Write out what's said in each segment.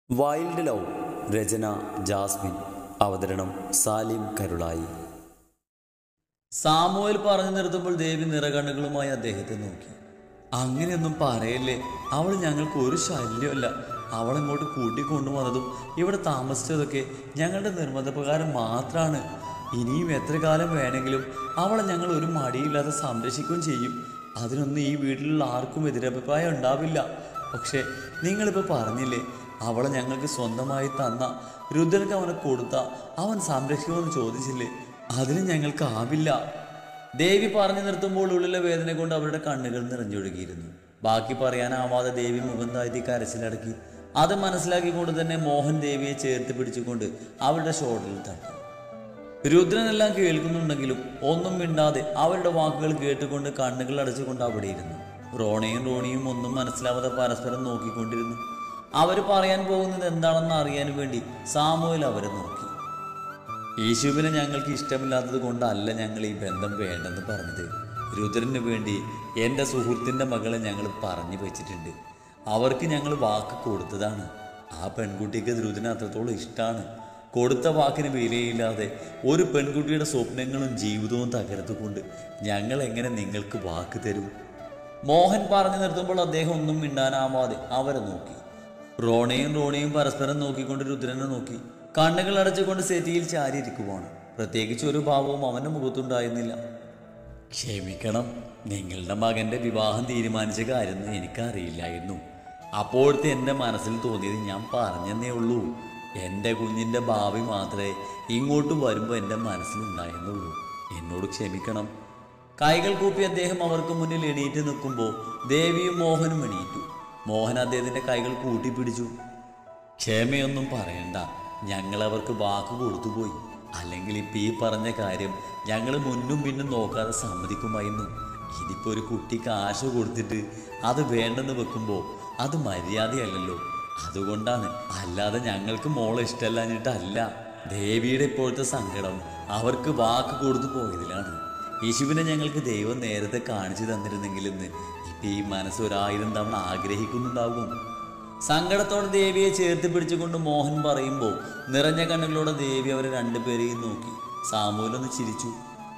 Wild love രചന Jasmine അവതരണം Salim Karulai Samuel പറഞ്ഞു നിർത്തുമ്പോൾ ദേവി നിറകണ്ണുകളുമായി അദ്ദേഹത്തെ നോക്കി അങ്ങനെയൊന്നും പറയല്ലേ അവൾ ഞങ്ങൾക്ക് ഒരു ശല്യമല്ല അവളെങ്ങോട്ട് കൂട്ടിക്കൊണ്ടുവന്നതും ഇവിടെ താമസിച്ചതൊക്കെ ഞങ്ങളുടെ നിർബന്ധപ്രകാരം മാത്രമാണ് ഇനിയും എത്ര കാലം വേണമെങ്കിലും അവളെ ഞങ്ങൾ ഒരു മടിയില്ലാതെ സംരക്ഷിക്കുകയും ചെയ്യും അതിനൊന്നും ഈ വീട്ടിലുള്ള ആർക്കും എതിരഭിപ്രായം ഉണ്ടാവില്ല പക്ഷേ നിങ്ങളിപ്പോൾ പറഞ്ഞില്ലേ അവളെ ഞങ്ങൾക്ക് സ്വന്തമായി തന്ന രുദ്രക്ക് അവനെ കൊടുത്ത അവൻ സംരക്ഷിക്കുമെന്ന് ചോദിച്ചില്ലേ അതിന് ഞങ്ങൾക്കാവില്ല ദേവി പറഞ്ഞു നിർത്തുമ്പോൾ ഉള്ളിലെ വേദന കൊണ്ട് അവരുടെ കണ്ണുകൾ നിറഞ്ഞൊഴുകിയിരുന്നു ബാക്കി പറയാനാവാതെ ദേവി മുഖം താഴ്ത്തി കരച്ചിലടക്കി അത് മനസ്സിലാക്കിക്കൊണ്ട് തന്നെ മോഹൻ ദേവിയെ ചേർത്ത് പിടിച്ചുകൊണ്ട് അവരുടെ ഷോൾഡറിൽ തട്ടി രുദ്രനെല്ലാം കേൾക്കുന്നുണ്ടെങ്കിലും ഒന്നും മിണ്ടാതെ അവരുടെ വാക്കുകൾ കേട്ടുകൊണ്ട് കണ്ണുകൾ അടച്ചുകൊണ്ട് അവിടെ ഇരുന്നു റോണയും റോണിയും ഒന്നും മനസ്സിലാവാതെ പരസ്പരം നോക്കിക്കൊണ്ടിരുന്നു അവർ പറയാൻ പോകുന്നത് എന്താണെന്ന് അറിയാൻ വേണ്ടി സാമുവൽ അവരെ നോക്കി യേശുവിനെ ഞങ്ങൾക്ക് ഇഷ്ടമില്ലാത്തത് കൊണ്ടല്ല ഞങ്ങൾ ഈ ബന്ധം വേണ്ടെന്ന് പറഞ്ഞത് രുദ്രന് വേണ്ടി എൻ്റെ സുഹൃത്തിൻ്റെ മകളെ ഞങ്ങൾ പറഞ്ഞു വെച്ചിട്ടുണ്ട് അവർക്ക് ഞങ്ങൾ വാക്ക് കൊടുത്തതാണ് ആ പെൺകുട്ടിക്ക് രുദ്രന് അത്രത്തോളം ഇഷ്ടമാണ് കൊടുത്ത വാക്കിന് വിലയില്ലാതെ ഒരു പെൺകുട്ടിയുടെ സ്വപ്നങ്ങളും ജീവിതവും തകർത്തുകൊണ്ട് ഞങ്ങൾ എങ്ങനെ നിങ്ങൾക്ക് വാക്ക് തരും മോഹൻ പറഞ്ഞു നിർത്തുമ്പോൾ അദ്ദേഹം ഒന്നും മിണ്ടാനാവാതെ അവരെ നോക്കി റോണയും റോണിയും പരസ്പരം നോക്കിക്കൊണ്ട് രുദ്രനെ നോക്കി കണ്ണുകൾ അടച്ചുകൊണ്ട് സെറ്റിയിൽ ചാരിയിരിക്കുവാണ് പ്രത്യേകിച്ച് ഒരു ഭാവവും അവന്റെ മുഖത്തുണ്ടായിരുന്നില്ല ക്ഷമിക്കണം നിങ്ങളുടെ മകന്റെ വിവാഹം തീരുമാനിച്ച കാര്യമൊന്നും എനിക്കറിയില്ലായിരുന്നു അപ്പോഴത്തെ എൻ്റെ മനസ്സിൽ തോന്നിയത് ഞാൻ പറഞ്ഞെന്നേ ഉള്ളൂ എൻ്റെ കുഞ്ഞിൻ്റെ ഭാവി മാത്രമേ ഇങ്ങോട്ട് വരുമ്പോൾ എൻ്റെ മനസ്സിലുണ്ടായിരുന്നുള്ളൂ എന്നോട് ക്ഷമിക്കണം കൈകൾ കൂപ്പി അദ്ദേഹം അവർക്ക് മുന്നിൽ എണീറ്റ് നിൽക്കുമ്പോൾ ദേവിയും മോഹനും എണീറ്റു മോഹൻ അദ്ദേഹത്തിൻ്റെ കൈകൾ കൂട്ടിപ്പിടിച്ചു ക്ഷമയൊന്നും പറയണ്ട ഞങ്ങൾ അവർക്ക് വാക്ക് കൊടുത്തുപോയി അല്ലെങ്കിൽ ഇപ്പം ഈ പറഞ്ഞ കാര്യം ഞങ്ങൾ മുന്നും പിന്നും നോക്കാതെ സമ്മതിക്കുമായിരുന്നു ഇതിപ്പോൾ ഒരു കുട്ടിക്ക് ആശ കൊടുത്തിട്ട് അത് വേണ്ടെന്ന് വെക്കുമ്പോൾ അത് മര്യാദയല്ലല്ലോ അതുകൊണ്ടാണ് അല്ലാതെ ഞങ്ങൾക്ക് മോളെ ഇഷ്ടമല്ലാഞ്ഞിട്ടല്ല ദേവിയുടെ ഇപ്പോഴത്തെ സങ്കടം അവർക്ക് വാക്ക് കൊടുത്തു പോയതിലാണ് യേശുവിനെ ഞങ്ങൾക്ക് ദൈവം നേരത്തെ കാണിച്ചു തന്നിരുന്നെങ്കിലെന്ന് ഇപ്പം ഈ മനസ്സ് ഒരായിരം തവണ ആഗ്രഹിക്കുന്നുണ്ടാകും സങ്കടത്തോടെ ദേവിയെ ചേർത്ത് പിടിച്ചുകൊണ്ട് മോഹൻ പറയുമ്പോൾ നിറഞ്ഞ കണ്ണുകളോടെ ദേവി അവരെ രണ്ടുപേരെയും നോക്കി സാമൂലൊന്ന് ചിരിച്ചു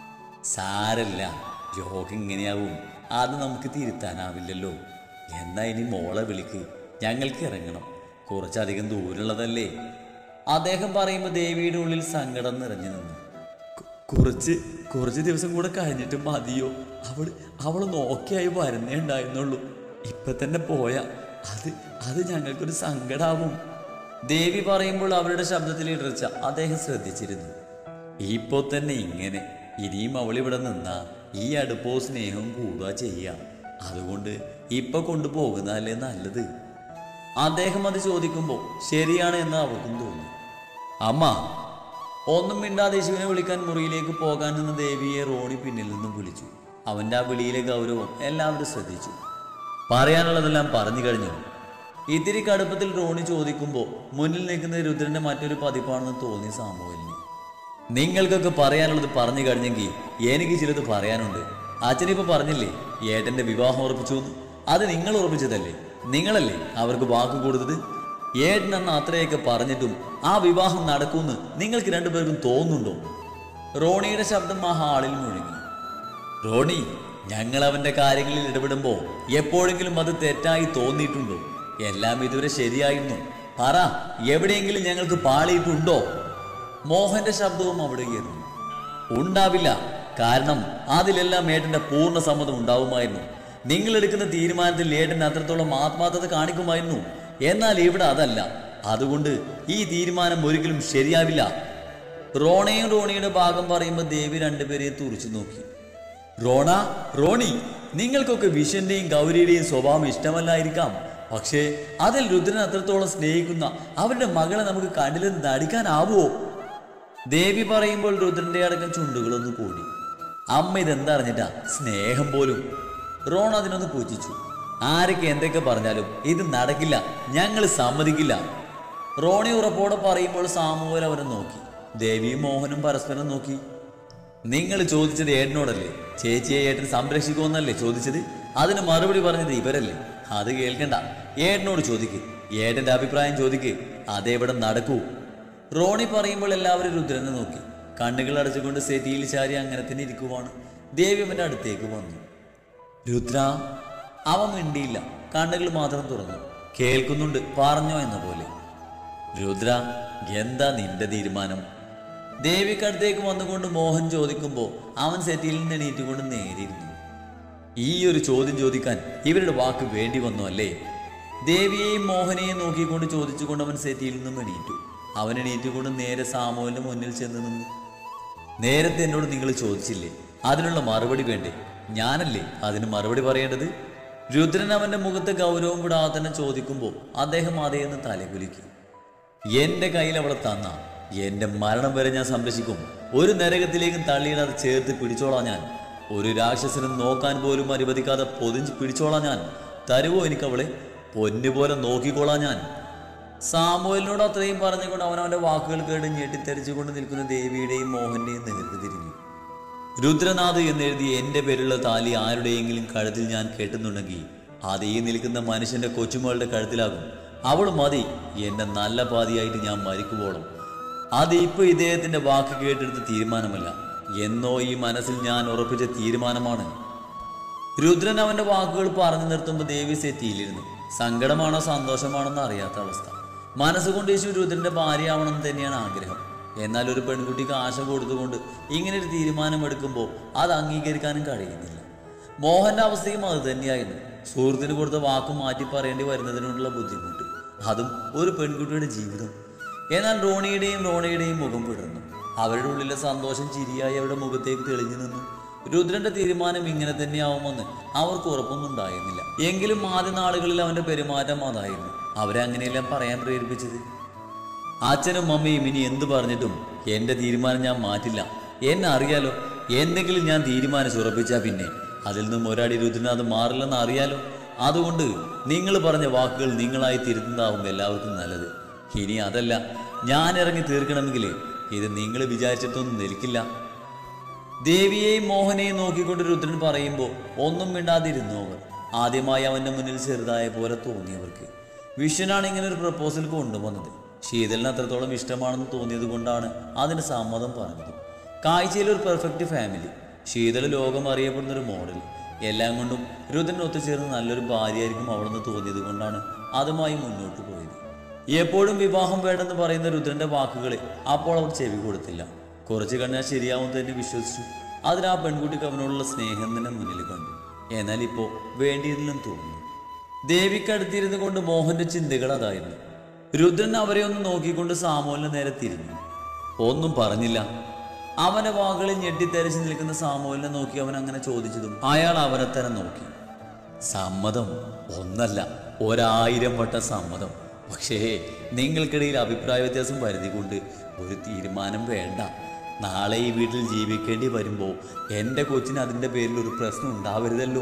സാരല്ല രോഗം ഇങ്ങനെയാവും അത് നമുക്ക് തിരുത്താനാവില്ലല്ലോ എന്നാ ഇനി മോളെ വിളിക്ക് ഞങ്ങൾക്ക് ഇറങ്ങണം കുറച്ചധികം ദൂരമുള്ളതല്ലേ അദ്ദേഹം പറയുമ്പോൾ ദേവിയുടെ ഉള്ളിൽ സങ്കടം നിറഞ്ഞു നിന്നു കു- കുറച്ച് കുറച്ച് ദിവസം കൂടെ കഴിഞ്ഞിട്ട് മതിയോ അവൾ അവൾ നോക്കിയായി വരുന്നേ ഉണ്ടായിരുന്നുള്ളൂ ഇപ്പൊ തന്നെ പോയാ അത് അത് ഞങ്ങൾക്കൊരു സങ്കടാവും ദേവി പറയുമ്പോൾ അവരുടെ ശബ്ദത്തിൽ ഇടർച്ച അദ്ദേഹം ശ്രദ്ധിച്ചിരുന്നു ഇപ്പോ തന്നെ ഇങ്ങനെ ഇനിയും അവൾ ഇവിടെ നിന്നാ ഈ അടുപ്പോ സ്നേഹവും കൂടുക ചെയ്യാം അതുകൊണ്ട് ഇപ്പൊ കൊണ്ടുപോകുന്നതല്ലേ നല്ലത് അദ്ദേഹം അത് ചോദിക്കുമ്പോൾ ശരിയാണ് എന്ന് അവൾക്കും തോന്നി അമ്മ ഒന്നും മിണ്ടാതെ യേശുവിനെ വിളിക്കാൻ മുറിയിലേക്ക് പോകാൻ നിന്ന് ദേവിയെ റോണി പിന്നിൽ നിന്നും വിളിച്ചു അവൻ്റെ ആ വിളിയിലെ ഗൗരവം എല്ലാവരും ശ്രദ്ധിച്ചു പറയാനുള്ളതെല്ലാം പറഞ്ഞു കഴിഞ്ഞു ഇത്തിരി കടുപ്പത്തിൽ റോണി ചോദിക്കുമ്പോൾ മുന്നിൽ നിൽക്കുന്ന രുദ്രന്റെ മറ്റൊരു പതിപ്പാണെന്ന് തോന്നി സാമുവലിന് നിങ്ങൾക്കൊക്കെ പറയാനുള്ളത് പറഞ്ഞു കഴിഞ്ഞെങ്കിൽ എനിക്ക് ചിലത് പറയാനുണ്ട് അച്ഛനിപ്പോ പറഞ്ഞില്ലേ ഏട്ടന്റെ വിവാഹം ഉറപ്പിച്ചു എന്ന്. അത് നിങ്ങൾ ഉറപ്പിച്ചതല്ലേ നിങ്ങളല്ലേ അവർക്ക് വാക്ക് കൊടുത്തത് ഏട്ടൻ അന്ന് അത്രയൊക്കെ പറഞ്ഞിട്ടും ആ വിവാഹം നടക്കുമെന്ന് നിങ്ങൾക്ക് രണ്ടുപേർക്കും തോന്നുന്നുണ്ടോ റോണിയുടെ ശബ്ദം ആ ഹാളിൽ മുഴങ്ങി റോണി ഞങ്ങൾ അവന്റെ കാര്യങ്ങളിൽ ഇടപെടുമ്പോൾ എപ്പോഴെങ്കിലും അത് തെറ്റായി തോന്നിയിട്ടുണ്ടോ എല്ലാം ഇതുവരെ ശരിയായിരുന്നു പറ എവിടെയെങ്കിലും ഞങ്ങൾക്ക് പാളിയിട്ടുണ്ടോ മോഹന്റെ ശബ്ദവും അവിടെ ഉയർന്നു ഉണ്ടാവില്ല കാരണം അതിലെല്ലാം ഏട്ടന്റെ പൂർണ്ണ സമ്മതം ഉണ്ടാവുമായിരുന്നു നിങ്ങൾ എടുക്കുന്ന തീരുമാനത്തിൽ ഏട്ടൻ അത്രത്തോളം ആത്മാർത്ഥത കാണിക്കുമായിരുന്നു എന്നാൽ ഇവിടെ അതല്ല അതുകൊണ്ട് ഈ തീരുമാനം ഒരിക്കലും ശരിയാവില്ല റോണയും റോണിയുടെ ഭാഗം പറയുമ്പോൾ ദേവി രണ്ടുപേരെയും തുറച്ചു നോക്കി റോണ റോണി നിങ്ങൾക്കൊക്കെ വിഷന്റെയും ഗൗരിയുടെയും സ്വഭാവം ഇഷ്ടമല്ലായിരിക്കാം പക്ഷേ അതിൽ രുദ്രൻ അത്രത്തോളം സ്നേഹിക്കുന്ന അവരുടെ മകളെ നമുക്ക് കണ്ടില്ലെന്ന് നടിക്കാനാവുമോ ദേവി പറയുമ്പോൾ രുദ്രന്റെ അടക്കം ചുണ്ടുകളൊന്ന് കൂടി അമ്മ ഇതെന്താ അറിഞ്ഞിട്ടാ സ്നേഹം പോലും റോൺ അതിനൊന്ന് പൂജിച്ചു ആരൊക്കെ എന്തൊക്കെ പറഞ്ഞാലും ഇത് നടക്കില്ല ഞങ്ങൾ സമ്മതിക്കില്ല റോണി ഉറപ്പോടെ പറയുമ്പോൾ സാമുവൽ അവരെ നോക്കി ദേവിയും മോഹനും പരസ്പരം നോക്കി നിങ്ങൾ ചോദിച്ചത് ഏട്ടനോടല്ലേ ചേച്ചിയെ ഏട്ടൻ സംരക്ഷിക്കുമെന്നല്ലേ ചോദിച്ചത് അതിന് മറുപടി പറഞ്ഞത് ഇവരല്ലേ അത് കേൾക്കണ്ട ഏട്ടനോട് ചോദിക്ക് ഏട്ടന്റെ അഭിപ്രായം ചോദിക്ക് അതേവിടെ നടക്കൂ റോണി പറയുമ്പോൾ എല്ലാവരും രുദ്രനെ നോക്കി കണ്ണുകൾ അടച്ചുകൊണ്ട് സെറ്റിയിൽ ചാരി അങ്ങനെ തന്നെ ഇരിക്കുവാണ് ദേവി അവന്റെ അടുത്തേക്ക് വന്നു രുദ്ര അവൻ മിണ്ടിയില്ല കണ്ണുകൾ മാത്രം തുറന്നു കേൾക്കുന്നുണ്ട് പറഞ്ഞോ എന്ന പോലെ രുദ്ര എന്താ നിന്റെ തീരുമാനം ദേവിക്കടുത്തേക്ക് വന്നുകൊണ്ട് മോഹൻ ചോദിക്കുമ്പോൾ അവൻ സെറ്റിയിൽ നിന്ന് എണീറ്റുകൊണ്ട് നേരിയിരുന്നു ഈ ഒരു ചോദ്യം ചോദിക്കാൻ ഇവരുടെ വാക്ക് വേണ്ടി വന്നു അല്ലേ ദേവിയെയും മോഹനെയും നോക്കിക്കൊണ്ട് ചോദിച്ചുകൊണ്ട് അവൻ സെറ്റിയിൽ നിന്നും എണീറ്റു അവൻ എണീറ്റുകൊണ്ട് നേരെ സാമൂലിന്റെ മുന്നിൽ ചെന്ന് നിന്നു നേരത്തെ എന്നോട് നിങ്ങൾ ചോദിച്ചില്ലേ അതിനുള്ള മറുപടി വേണ്ടേ ഞാനല്ലേ അതിന് മറുപടി പറയേണ്ടത് രുദ്രൻ അവന്റെ മുഖത്ത് ഗൗരവം വിടാതെ തന്നെ ചോദിക്കുമ്പോൾ അദ്ദേഹം അതേന്ന് തലകുലുക്കി എന്റെ കയ്യിൽ അവളെ തന്ന എന്റെ മരണം വരെ ഞാൻ സംരക്ഷിക്കും ഒരു നരകത്തിലേക്കും തള്ളിയിടാതെ ചേർത്ത് പിടിച്ചോളാം ഞാൻ ഒരു രാക്ഷസനും നോക്കാൻ പോലും അനുവദിക്കാതെ പൊതിഞ്ഞ് പിടിച്ചോളാം ഞാൻ തരുവോ എനിക്ക് അവളെ പൊന്നുപോലെ നോക്കിക്കോളാം ഞാൻ സാമുവലിനോട് അത്രയും പറഞ്ഞുകൊണ്ട് അവൻ അവന്റെ വാക്കുകൾ കേട്ട് ഞെട്ടിത്തെറിച്ചുകൊണ്ട് നിൽക്കുന്ന ദേവിയുടെയും മോഹന്റെയും നേർക്ക് തിരിഞ്ഞു രുദ്രനാഥ് എന്നെഴുതി എന്റെ പേരുള്ള താലി ആരുടെയെങ്കിലും കഴുത്തിൽ ഞാൻ കെട്ടുന്നുണ്ടെങ്കിൽ അത് ഈ നിൽക്കുന്ന മനുഷ്യന്റെ കൊച്ചുമകളുടെ കഴുത്തിലാകും അവൾ മതി എന്റെ നല്ല പാതിയായിട്ട് ഞാൻ മരിക്കുവോളം അത് ഇപ്പൊ ഇദ്ദേഹത്തിന്റെ വാക്ക് കേട്ടെടുത്ത തീരുമാനമല്ല എന്നോ ഈ മനസ്സിൽ ഞാൻ ഉറപ്പിച്ച തീരുമാനമാണ് രുദ്രൻ അവന്റെ വാക്കുകൾ പറഞ്ഞു നിർത്തുമ്പോൾ ദേവി സെറ്റിയിലിരുന്നു സങ്കടമാണോ സന്തോഷമാണോ എന്ന് അറിയാത്ത അവസ്ഥ മനസ്സുകൊണ്ട് യേശു രുദ്രന്റെ ഭാര്യയാവണമെന്ന് തന്നെയാണ് ആഗ്രഹം എന്നാൽ ഒരു പെൺകുട്ടിക്ക് ആശ കൊടുത്തുകൊണ്ട് ഇങ്ങനെ ഒരു തീരുമാനം എടുക്കുമ്പോൾ അത് അംഗീകരിക്കാനും കഴിയുന്നില്ല മോഹന്റെ അവസ്ഥയും അത് തന്നെയായിരുന്നു സുഹൃത്തിന് കൊടുത്ത വാക്ക് മാറ്റി പറയേണ്ടി വരുന്നതിനുള്ള ബുദ്ധിമുട്ട് അതും ഒരു പെൺകുട്ടിയുടെ ജീവിതം എന്നാൽ റോണിയുടെയും റോണയുടെയും മുഖം പിടർന്നു അവരുടെ ഉള്ളിലെ സന്തോഷം ചിരിയായി അവരുടെ മുഖത്തേക്ക് തെളിഞ്ഞു നിന്നു രുദ്രന്റെ തീരുമാനം ഇങ്ങനെ തന്നെയാവുമെന്ന് അവർക്ക് ഉറപ്പൊന്നും ഉണ്ടായിരുന്നില്ല എങ്കിലും ആദ്യ നാളുകളിൽ അവന്റെ പെരുമാറ്റം അതായിരുന്നു അവരെ അങ്ങനെയെല്ലാം പറയാൻ പ്രേരിപ്പിച്ചത് അച്ഛനും അമ്മയും ഇനി എന്ത് പറഞ്ഞിട്ടും എന്റെ തീരുമാനം ഞാൻ മാറ്റില്ല എന്നെ അറിയാലോ എന്തെങ്കിലും ഞാൻ തീരുമാനിച്ചുറപ്പിച്ചാ പിന്നെ അതിൽ നിന്നും ഒരടി രുദ്രനാഥ് മാറില്ലെന്ന് അറിയാലോ അതുകൊണ്ട് നിങ്ങൾ പറഞ്ഞ വാക്കുകൾ നിങ്ങളായി തിരുത്തുന്നതാവും എല്ലാവർക്കും നല്ലത് ഇനി അതല്ല ഞാൻ ഇറങ്ങി തീർക്കണമെങ്കിൽ ഇത് നിങ്ങൾ വിചാരിച്ചിട്ടൊന്നും നിൽക്കില്ല ദേവിയെയും മോഹനെയും നോക്കിക്കൊണ്ട് രുദ്രൻ പറയുമ്പോൾ ഒന്നും മിണ്ടാതിരുന്നു അവർ ആദ്യമായി അവന്റെ മുന്നിൽ ചെറുതായ പോലെ തോന്നിയവർക്ക് വിഷ്ണുനാണ് ഇങ്ങനെ ഒരു പ്രപ്പോസൽ കൊണ്ടുവന്നത് ശീതലിന് അത്രത്തോളം ഇഷ്ടമാണെന്ന് തോന്നിയത് കൊണ്ടാണ് അതിന് സമ്മതം പറഞ്ഞത് കാഴ്ചയിൽ ഒരു പെർഫെക്റ്റ് ഫാമിലി ശീതൾ ലോകം അറിയപ്പെടുന്ന ഒരു മോഡൽ എല്ലാം കൊണ്ടും രുദ്രൻ ഒത്തുചേർന്ന് നല്ലൊരു ഭാര്യയായിരിക്കും അവളെന്ന് തോന്നിയത് കൊണ്ടാണ് അതുമായി മുന്നോട്ട് പോയത് എപ്പോഴും വിവാഹം വേണ്ടെന്ന് പറയുന്ന രുദ്രന്റെ വാക്കുകളെ അപ്പോൾ അവർ ചെവി കൊടുത്തില്ല കുറച്ച് കഴിഞ്ഞാൽ ശരിയാവും തന്നെ വിശ്വസിച്ചു അതിന് ആ പെൺകുട്ടിക്ക് അവനോടുള്ള സ്നേഹം തന്നെ മുന്നിൽ കണ്ടു എന്നാൽ ഇപ്പോ വേണ്ടിയിരുന്നില്ലെന്ന് തോന്നുന്നു ദേവിക്കടുത്തിരുന്നു കൊണ്ട് മോഹന്റെ ചിന്തകൾ അതായിരുന്നു രുദ്രൻ അവരെ ഒന്ന് നോക്കിക്കൊണ്ട് സാമോലിന് നേരെ തിരിഞ്ഞു ഒന്നും പറഞ്ഞില്ല അവന്റെ വാക്കുകളിൽ ഞെട്ടിത്തെരച്ച് നിൽക്കുന്ന സാമോലിനെ നോക്കി അവൻ അങ്ങനെ ചോദിച്ചതും അയാൾ അവനെ തന്നെ നോക്കി സമ്മതം ഒന്നല്ല ഒരായിരം വട്ടം സമ്മതം പക്ഷേ നിങ്ങൾക്കിടയിൽ അഭിപ്രായ വ്യത്യാസം വരുത്തിക്കൊണ്ട് ഒരു തീരുമാനം വേണ്ട നാളെ ഈ വീട്ടിൽ ജീവിക്കേണ്ടി വരുമ്പോൾ എൻ്റെ കൊച്ചിന് അതിൻ്റെ പേരിൽ ഒരു പ്രശ്നം ഉണ്ടാവരുതല്ലോ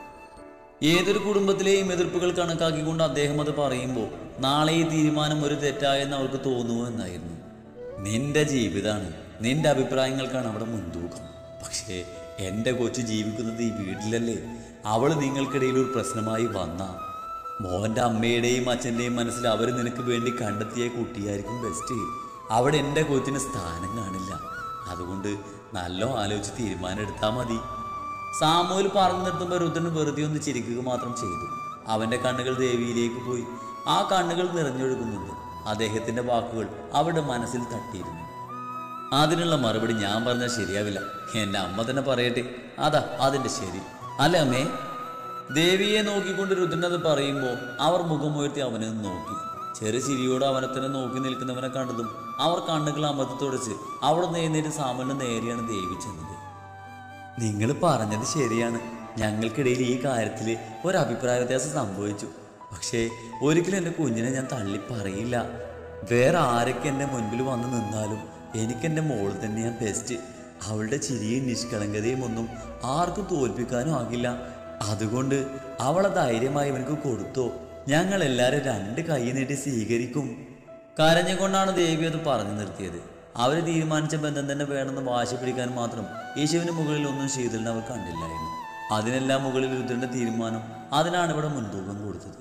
ഏതൊരു കുടുംബത്തിലെയും എതിർപ്പുകൾ കണക്കാക്കിക്കൊണ്ട് അദ്ദേഹം അത് പറയുമ്പോൾ നാളെ ഈ തീരുമാനം ഒരു തെറ്റായെന്ന് അവർക്ക് തോന്നുമോ എന്നായിരുന്നു നിന്റെ ജീവിതമാണ് നിന്റെ അഭിപ്രായങ്ങൾക്കാണ് അവിടെ മുൻതൂക്കം പക്ഷേ എൻ്റെ കൊച്ചു ജീവിക്കുന്നത് ഈ വീട്ടിലല്ലേ അവൾ നിങ്ങൾക്കിടയിൽ ഒരു പ്രശ്നമായി വന്ന മോൻ്റെ അമ്മയുടെയും അച്ഛൻ്റെയും മനസ്സിൽ അവർ നിനക്ക് വേണ്ടി കണ്ടെത്തിയ കുട്ടിയായിരിക്കും ബെസ്റ്റ് അവിടെ എൻ്റെ കൊച്ചിന് സ്ഥാനം കാണില്ല അതുകൊണ്ട് നല്ല ആലോചിച്ച് തീരുമാനം എടുത്താൽ മതി സാമൂൽ പറഞ്ഞു നിർത്തുമ്പോൾ രുദ്രൻ വെറുതെ ഒന്ന് ചിരിക്കുക മാത്രം ചെയ്തു അവന്റെ കണ്ണുകൾ ദേവിയിലേക്ക് പോയി ആ കണ്ണുകൾ നിറഞ്ഞൊഴുകുന്നുണ്ട് അദ്ദേഹത്തിന്റെ വാക്കുകൾ അവരുടെ മനസ്സിൽ തട്ടിയിരുന്നു അതിനുള്ള മറുപടി ഞാൻ പറഞ്ഞാൽ ശരിയാവില്ല എന്റെ അമ്മ തന്നെ പറയട്ടെ അതാ അതിന്റെ ശരി അല്ല അമ്മേ ദേവിയെ നോക്കിക്കൊണ്ട് രുദ്രൻ അത് പറയുമ്പോൾ അവർ മുഖമുയർത്തി അവനെ ഒന്ന് നോക്കി ചെറു ചിരിയോട് അവനെ തന്നെ നോക്കി നിൽക്കുന്നവനെ കണ്ടതും അവർ കണ്ണുകൾ അമർത്തി തുടച്ച് അവിടെ നിന്ന് എഴുന്നേറ്റ് സാമലിന് നേരെയാണ് ദേവി ചെന്നത് നിങ്ങൾ പറഞ്ഞത് ശരിയാണ് ഞങ്ങൾക്കിടയിൽ ഈ കാര്യത്തിൽ ഒരു അഭിപ്രായ വ്യത്യാസം സംഭവിച്ചു പക്ഷേ ഒരിക്കലും എൻ്റെ കുഞ്ഞിനെ ഞാൻ തള്ളി പറയില്ല വേറെ ആരൊക്കെ എൻ്റെ മുൻപിൽ വന്ന് നിന്നാലും എനിക്ക് എൻ്റെ മോൾ തന്നെയാണ് ബെസ്റ്റ് അവളുടെ ചിരിയും നിഷ്കളങ്കതയും ഒന്നും ആർക്കും തോൽപ്പിക്കാനും ആകില്ല അതുകൊണ്ട് അവളെ ധൈര്യമായി അവനക്ക് കൊടുത്തോ ഞങ്ങൾ എല്ലാവരും രണ്ട് കൈ നീട്ടി സ്വീകരിക്കും കരഞ്ഞുകൊണ്ടാണ് ദേവി അത് പറഞ്ഞു നിർത്തിയത് അവർ തീരുമാനിച്ച ബന്ധം തന്നെ വേണമെന്ന് വാശി പിടിക്കാൻ മാത്രം യേശുവിന് മുകളിൽ ഒന്നും ശീതലിന് അവർ കണ്ടില്ലായിരുന്നു അതിനെല്ലാം മുകളിൽ രുദ്രന്റെ തീരുമാനം അതിനാണ് ഇവിടെ മുൻതൂക്കം കൊടുത്തത്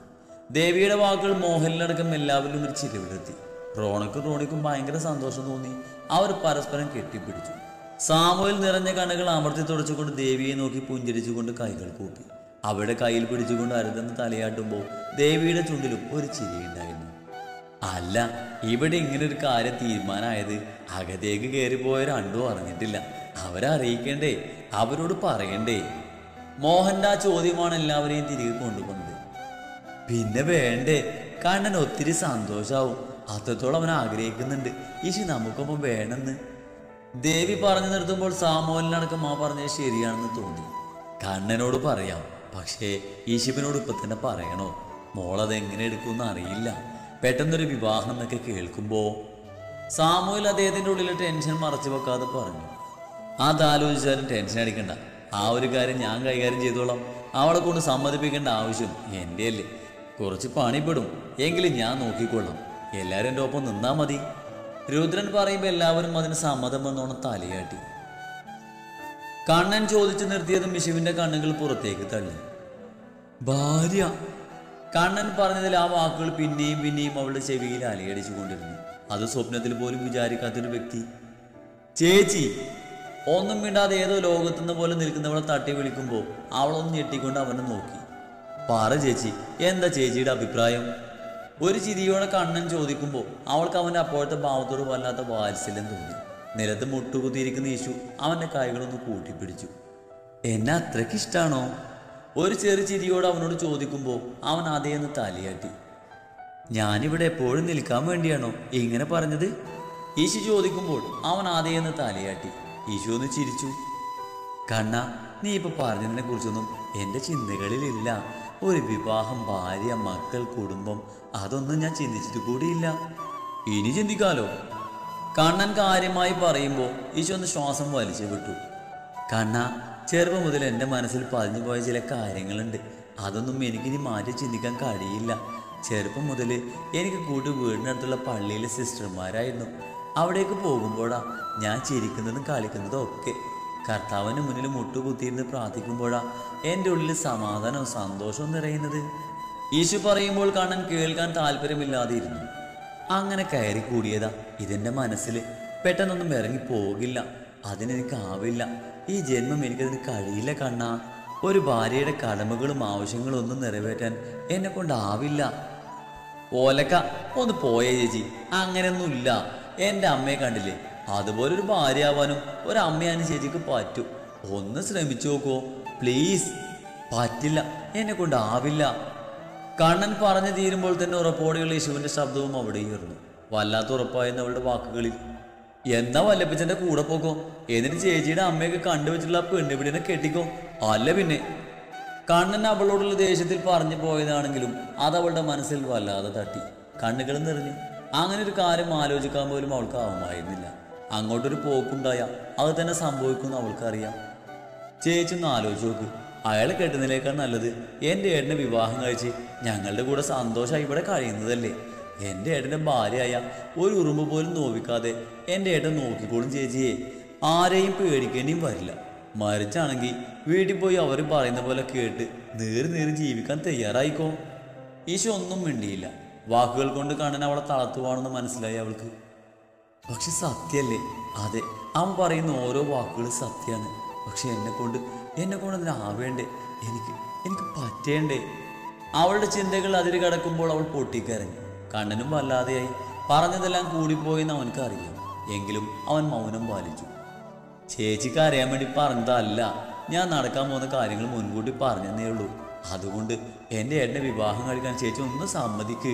ദേവിയുടെ വാക്കുകൾ മോഹനിലടക്കം എല്ലാവരിലും ഒരു ചിരിവിലെത്തി റോണക്കും റോണിക്കും ഭയങ്കര സന്തോഷം തോന്നി അവർ പരസ്പരം കെട്ടിപ്പിടിച്ചു സാമുവൽ നിറഞ്ഞ കണ്ണുകൾ അമർത്തി തുടച്ചുകൊണ്ട് ദേവിയെ നോക്കി പുഞ്ചിരിച്ചുകൊണ്ട് കൈകൾ കൂപ്പി അവരുടെ കയ്യിൽ പിടിച്ചുകൊണ്ട് അരുതെന്ന് തലയാട്ടുമ്പോൾ ദേവിയുടെ ചുണ്ടിലും ഒരു ചിരിയുണ്ടായിരുന്നു അല്ല ഇവിടെ ഇങ്ങനെ ഒരു കാര്യം തീരുമാനമായത് അകത്തേക്ക് കയറിപ്പോയ രണ്ടും അറിഞ്ഞിട്ടില്ല അവരെ അറിയിക്കണ്ടേ അവരോട് പറയണ്ടേ മോഹന്റെ ആ ചോദ്യമാണ് എല്ലാവരെയും തിരികെ കൊണ്ടുപോകുന്നത് പിന്നെ വേണ്ടേ കണ്ണൻ ഒത്തിരി സന്തോഷാവും അത്രത്തോളം അവൻ ആഗ്രഹിക്കുന്നുണ്ട് ഈശി നമുക്കൊപ്പം വേണമെന്ന് ദേവി പറഞ്ഞു നിർത്തുമ്പോൾ സാമോലിനടക്കം ആ പറഞ്ഞത് ശരിയാണെന്ന് തോന്നി കണ്ണനോട് പറയാം പക്ഷേ ഈശിപ്പിനോട് ഇപ്പൊ തന്നെ പറയണോ മോളത് എങ്ങനെ എടുക്കുമെന്ന് അറിയില്ല പെട്ടെന്നൊരു വിവാഹം എന്നൊക്കെ കേൾക്കുമ്പോ സാമൂഹിൽ അദ്ദേഹത്തിന്റെ ഉള്ളിലെ ടെൻഷൻ മറച്ചു വെക്കാതെ പറഞ്ഞു അതാലോചിച്ചാലും ടെൻഷൻ അടിക്കണ്ട ആ ഒരു കാര്യം ഞാൻ കൈകാര്യം ചെയ്തോളാം അവളെ കൊണ്ട് സമ്മതിപ്പിക്കേണ്ട ആവശ്യം എൻ്റെ അല്ലേ കുറച്ച് പണിപ്പെടും എങ്കിലും ഞാൻ നോക്കിക്കൊള്ളാം എല്ലാവരും എൻ്റെ ഒപ്പം നിന്നാ മതി രുദ്രൻ പറയുമ്പോൾ എല്ലാവരും അതിന് സമ്മതം വന്നോണം തലയാട്ടി കണ്ണൻ ചോദിച്ചു നിർത്തിയതും വിഷുവിന്റെ കണ്ണുകൾ പുറത്തേക്ക് തള്ളി ഭാര്യ കണ്ണൻ പറഞ്ഞതിൽ ആ വാക്കുകൾ പിന്നെയും പിന്നെയും അവളുടെ ചെവിയിൽ അലയടിച്ചു കൊണ്ടിരുന്നു അത് സ്വപ്നത്തിൽ പോലും വിചാരിക്കാത്തൊരു വ്യക്തി ചേച്ചി ഒന്നും മിണ്ടാതെ ഏതോ ലോകത്തുനിന്ന് പോലെ നിൽക്കുന്നവളെ തട്ടി വിളിക്കുമ്പോൾ അവളൊന്ന് ഞെട്ടിക്കൊണ്ട് അവനെ നോക്കി പറ ചേച്ചി എന്താ ചേച്ചിയുടെ അഭിപ്രായം ഒരു ചിരിയോടെ കണ്ണൻ ചോദിക്കുമ്പോൾ അവൾക്ക് അവൻ്റെ അപ്പോഴത്തെ ഭാവത്തോട് വല്ലാത്ത വാത്സല്യം തോന്നി നിലത്ത് മുട്ടുകുത്തിയിരിക്കുന്ന യേശു അവൻ്റെ കൈകളൊന്ന് കൂട്ടിപ്പിടിച്ചു എന്നെ അത്രയ്ക്ക് ഇഷ്ടാണോ ഒരു ചെറു ചിരിയോട് അവനോട് ചോദിക്കുമ്പോൾ അവൻ അതേന്ന് തലയാട്ടി ഞാനിവിടെ എപ്പോഴും നിൽക്കാൻ വേണ്ടിയാണോ ഇങ്ങനെ പറഞ്ഞത് ഈശു ചോദിക്കുമ്പോൾ അവൻ ആദ്യമൊന്ന് തലയാട്ടി ഈശു ഒന്ന് ചിരിച്ചു കണ്ണ നീ ഇപ്പൊ പറഞ്ഞതിനെ കുറിച്ചൊന്നും എൻ്റെ ചിന്തകളിലില്ല ഒരു വിവാഹം ഭാര്യ മക്കൾ കുടുംബം അതൊന്നും ഞാൻ ചിന്തിച്ചിട്ട് കൂടിയില്ല ഇനി ചിന്തിക്കാലോ കണ്ണൻ കാര്യമായി പറയുമ്പോൾ ഈശോ ഒന്ന് ശ്വാസം വലിച്ചു വിട്ടു കണ്ണ ചെറുപ്പം മുതൽ എൻ്റെ മനസ്സിൽ പതിഞ്ഞു പോയ ചില കാര്യങ്ങളുണ്ട് അതൊന്നും എനിക്കിനി മാറ്റി ചിന്തിക്കാൻ കഴിയില്ല ചെറുപ്പം മുതൽ എനിക്ക് കൂട്ടി വീടിനടുത്തുള്ള പള്ളിയിലെ സിസ്റ്റർമാരായിരുന്നു അവിടേക്ക് പോകുമ്പോഴാ ഞാൻ ചിരിക്കുന്നതും കളിക്കുന്നതും ഒക്കെ കർത്താവിന് മുന്നിൽ മുട്ടുകുത്തിയിരുന്ന് പ്രാർത്ഥിക്കുമ്പോഴാ എൻ്റെ ഉള്ളിൽ സമാധാനവും സന്തോഷവും നിറയുന്നത് ഈശു പറയുമ്പോൾ കണ്ണൻ കേൾക്കാൻ താല്പര്യമില്ലാതെ ഇരുന്നു അങ്ങനെ കയറി കൂടിയതാ ഇതെന്റെ മനസ്സിൽ പെട്ടെന്നൊന്നും ഇറങ്ങി പോകില്ല അതിനെനിക്കാവില്ല ഈ ജന്മം എനിക്കതിന് കഴിയില്ല കണ്ണാ ഒരു ഭാര്യയുടെ കടമകളും ആവശ്യങ്ങളും ഒന്നും നിറവേറ്റാൻ എന്നെ കൊണ്ടാവില്ല ഓലക്ക ഒന്ന് പോയേ ചേച്ചി അങ്ങനെയൊന്നുമില്ല എൻ്റെ അമ്മയെ കണ്ടില്ലേ അതുപോലെ ഒരു ഭാര്യ ആവാനും ഒരു അമ്മയാനും ചേച്ചിക്ക് പറ്റും ഒന്ന് ശ്രമിച്ചു നോക്കോ പ്ലീസ് പറ്റില്ല എന്നെ കൊണ്ടാവില്ല കണ്ണൻ പറഞ്ഞു തീരുമ്പോൾ തന്നെ ഉറപ്പോടെയുള്ള യേശുവിന്റെ ശബ്ദവും അവിടെ ഉയർന്നു വല്ലാത്ത ഉറപ്പായെന്ന് അവളുടെ വാക്കുകളിൽ എന്നാ വല്ലപ്പിച്ചന്റെ കൂടെ പോക്കോ എന്നിട്ട് ചേച്ചിയുടെ അമ്മയൊക്കെ കണ്ടുവച്ചിട്ടുള്ള പെണ്ണുപിടിനെ കെട്ടിക്കോ അല്ല പിന്നെ കണ്ണൻ അവളോടുള്ള ദേഷ്യത്തിൽ പറഞ്ഞു പോയതാണെങ്കിലും അത് അവളുടെ മനസ്സിൽ വല്ലാതെ തട്ടി കണ്ണുകൾ നിറഞ്ഞു അങ്ങനെ ഒരു കാര്യം ആലോചിക്കാൻ പോലും അവൾക്ക് ആവുമായിരുന്നില്ല അങ്ങോട്ടൊരു പോക്കുണ്ടായ അത് തന്നെ സംഭവിക്കുമെന്ന് അവൾക്കറിയാം ചേച്ചി ഒന്ന് ആലോചിച്ച് നോക്ക് അയാളെ കെട്ടുന്നതിനേക്കാൾ നല്ലത് എൻ്റെ ഏട്ടനെ വിവാഹം കഴിച്ച് ഞങ്ങളുടെ കൂടെ സന്തോഷമായി ഇവിടെ കഴിയുന്നതല്ലേ എൻ്റെ ഏട്ടൻ്റെ ഭാര്യയായ ഒരു ഉറുമ്പ് പോലും നോവിക്കാതെ എൻ്റെ ഏട്ടൻ നോക്കിക്കോളും ചേച്ചിയെ ആരെയും പേടിക്കേണ്ടിയും വരില്ല മരിച്ചാണെങ്കിൽ വീട്ടിൽ പോയി അവർ പറയുന്ന പോലെ കേട്ട് നേറി നേറി ജീവിക്കാൻ തയ്യാറായിക്കോ ഈശോ ഒന്നും മിണ്ടിയില്ല വാക്കുകൾ കൊണ്ട് കണ്ണൻ അവളെ തളർത്തുവാണെന്ന് മനസ്സിലായി അവൾക്ക് പക്ഷെ സത്യല്ലേ അതെ അവൻ പറയുന്ന ഓരോ വാക്കുകളും സത്യമാണ് പക്ഷെ എന്നെ കൊണ്ട് എന്നെ കൊണ്ട് അതിനാവേണ്ടേ എനിക്ക് എനിക്ക് പറ്റേണ്ടേ അവളുടെ ചിന്തകൾ അതിര് കടക്കുമ്പോൾ അവൾ പൊട്ടിക്കരഞ്ഞു കണ്ണനും വല്ലാതെയായി പറഞ്ഞതെല്ലാം കൂടിപ്പോയെന്ന് അവനക്ക് അറിയാം എങ്കിലും അവൻ മൗനം പാലിച്ചു ചേച്ചിക്ക് അറിയാൻ വേണ്ടി പറഞ്ഞതല്ല ഞാൻ നടക്കാൻ പോകുന്ന കാര്യങ്ങൾ മുൻകൂട്ടി പറഞ്ഞതേ ഉള്ളൂ അതുകൊണ്ട് എൻ്റെ ഏട്ടനെ വിവാഹം കഴിക്കാൻ ചേച്ചി ഒന്ന് സമ്മതിക്ക്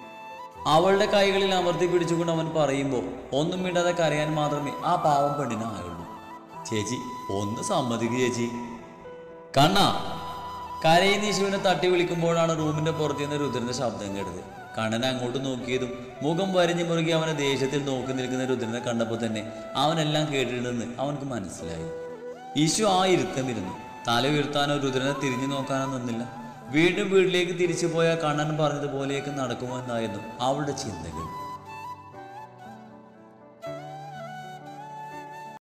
അവളുടെ കൈകളിൽ അമർത്തി പിടിച്ചുകൊണ്ട് അവൻ പറയുമ്പോൾ ഒന്നും മിണ്ടാതെ കരയാൻ മാത്രമേ ആ പാവം പെണ്ണിന് ആയുള്ളൂ ചേച്ചി ഒന്ന് സമ്മതിക്ക് ചേച്ചി കണ്ണാ കരയുന്ന യേശുവിനെ തട്ടി വിളിക്കുമ്പോഴാണ് റൂമിന്റെ പുറത്തു നിന്ന് രുദ്രന്റെ ശബ്ദം കേട്ടത് കണ്ണൻ അങ്ങോട്ട് നോക്കിയതും മുഖം വരിഞ്ഞു മുറുകി അവനെ ദേഷ്യത്തിൽ നോക്കി നിൽക്കുന്ന രുദ്രനെ കണ്ടപ്പോൾ തന്നെ അവനെല്ലാം കേട്ടിട്ടുണ്ടെന്ന് അവനക്ക് മനസ്സിലായി ഈശു ആ ഇരുത്തമിരുന്നു തല ഉയർത്താനോ രുദ്രനെ തിരിഞ്ഞു നോക്കാനോ നിന്നില്ല വീണ്ടും വീട്ടിലേക്ക് തിരിച്ചു പോയ കണ്ണൻ പറഞ്ഞതുപോലെയൊക്കെ നടക്കുമോ എന്നായിരുന്നു അവളുടെ ചിന്തകൾ